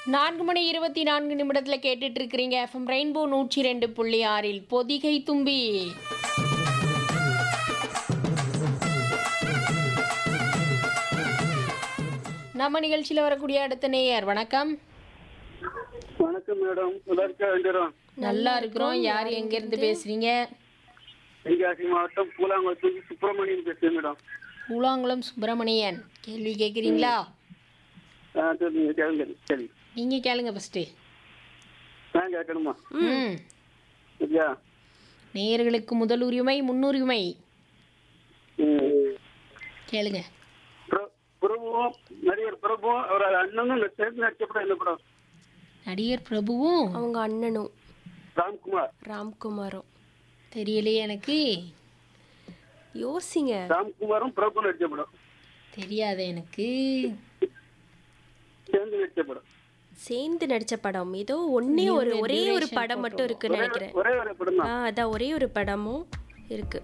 நான்கு மணி இருபத்தி நான்கு நிமிடத்தில் கேட்டுட்டு இருக்கிறீங்க எஃப்எம் ரெயின்போ நூற்றி ரெண்டு புள்ளி ஆறில் பொதிகை தும்பி நம்ம நிகழ்ச்சியில் வரக்கூடிய அடுத்த நேயர் வணக்கம் வணக்கம் மேடம் நல்லா இருக்கா வேண்டியரும் நல்லா இருக்கிறோம் யார் எங்கேருந்து பேசுறீங்க தென்காசி மாவட்டம் பூலாங்குளத்துக்கு சுப்பிரமணியன் பேசுறேன் மேடம் பூலாங்குளம் சுப்பிரமணியன் கேள்வி கேட்குறீங்களா ஆ சரிங்க கேளுங்க சரி நீங்கள் கேளுங்க ஃபஸ்ட்டு நான் கேட்கணுமா ம் சரியா நேயர்களுக்கு முதல் உரிமை முன்னுரிமை ம். கேளுங்க பிர- பிரபுவும் நடிகர் பிரபுவும் அவர் அண்ணனும் சேர்ந்து நடிச்சப்படம் என்ன படம் நடிகர் பிரபுவும் அவங்க அண்ணனும் ராம்குமார் ராம்குமாரும் தெரியலையே எனக்கு யோசிங்க ராம்குமாரும் பிரபு நடிச்ச படம் தெரியாது எனக்கு சேர்ந்து நடிச்ச படம் சேர்ந்து நடிச்ச படம் ஏதோ ஒன்னே ஒரு ஒரே ஒரு படம் மட்டும் இருக்குன்னு நினைக்கிறேன் ஒரே ஒரு படம் ஆ தான் அதான் ஒரே ஒரு படமும் இருக்கு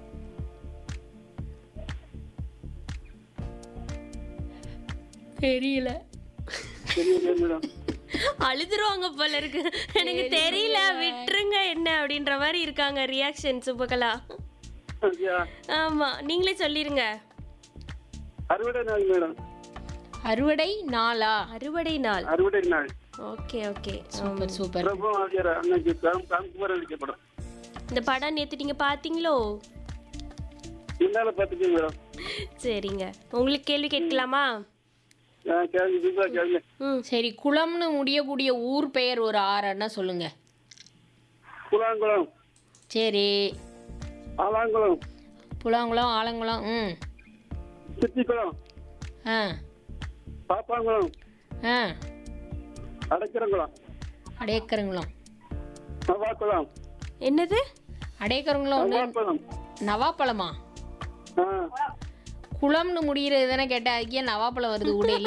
தெரியல தெரியல மேடம் அழுதுருவாங்க போல இருக்கு எனக்கு தெரியல விட்டுருங்க என்ன அப்படின்ற மாதிரி இருக்காங்க ரியாக்ஷன் சுபகலா சரியா ஆமா நீங்களே சொல்லிருங்க அறுவடை நாள் மேடம் அறுவடை நாளா அறுவடை நாள் அறுவடை நாள் okay okay super super Prabhu ஆகியார் அன்னைக்கு ராம் ராம்குமார் நடிச்ச படம் இந்த படம் நேத்து நீங்க பாத்தீங்களோ என்னால பாத்துக்கீங்க மேடம் சரிங்க உங்களுக்கு கேள்வி கேட்கலாமா ஆ, கேளுங்க தீபா கேளுங்க ம் சரி குளம்னு முடியக்கூடிய ஊர் பெயர் ஒரு ஆறுன்னா சொல்லுங்க புலாங்குளம் சரி ஆலாங்குளம் புலாங்குளம் ஆலங்குளம் ம் சித்திக்குளம் ஆ பாப்பாங்குளம் ஆ அடைக்கிறங்குளம் அடையக்கருங்குளம் நவாக்குளம் என்னது அடையக்கருங்குளம் ஒன்று நவாக்குளம் நவாப்பழமா ஆ குளம்னு முடிகிறது தானே கேட்டேன் அதுக்கு ஏன் நவாப்பழம் வருது உடையில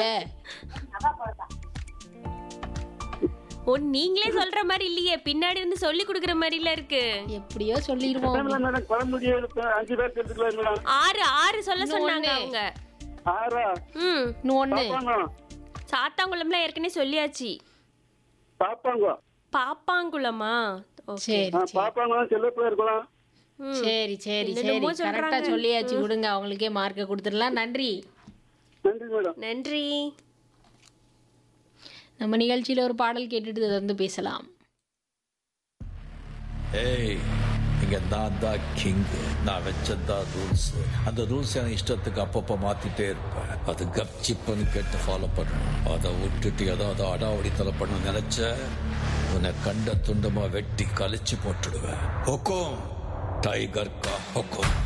ஓ நீங்களே சொல்ற மாதிரி இல்லையே பின்னாடி இருந்து சொல்லி கொடுக்குற மாதிரில இருக்கு எப்படியோ சொல்லிடுவோம் மேடம், மேடம் குழம்புடி எழுப்பு அஞ்சு பேர் எடுத்துக்கலாம் மேடம் ஆறு ஆறு சொல்ல சொன்னாங்க அவங்க ஆறா ம் இன்னும் ஒன்று பாப்பாங்குளம் சாத்தாங்குளம்லாம் ஏற்கனவே சொல்லியாச்சு பாப்பாங்குளம் பாப்பாங்குளமா ஓ சரி ஆ, பாப்பாங்குளம் செல்லப்பிள்ளை இருக்கலாம் ம். சரி சரி சரி என்னென்னமோ கரெக்டாக சொல்றாங்க. சொல்லியாச்சு விடுங்க அவங்களுக்கே மார்க்கை கொடுத்துடலாம் நன்றி நன்றி மேடம் நன்றி நம்ம நிகழ்ச்சியில் ஒரு பாடல் கேட்டுட்டு தொடர்ந்து பேசலாம் ஏய் இங்க நான் தான் கிங் நான் வச்சதான் ரூல்ஸ் அந்த ரூல்ஸ் எனக்கு இஷ்டத்துக்கு அப்பப்போ மாத்திட்டே இருப்பேன் அது கப்சிப்புன்னு கேட்டு ஃபாலோ பண்ணணும் அதை விட்டுட்டு ஏதாவது அடாவடித்தலை பண்ண நினைச்ச உன்னை கண்ட துண்டமா வெட்டி கழிச்சு போட்டுடுவேன் ஹொக்கோம் டைகர் கா ஹொக்கோம்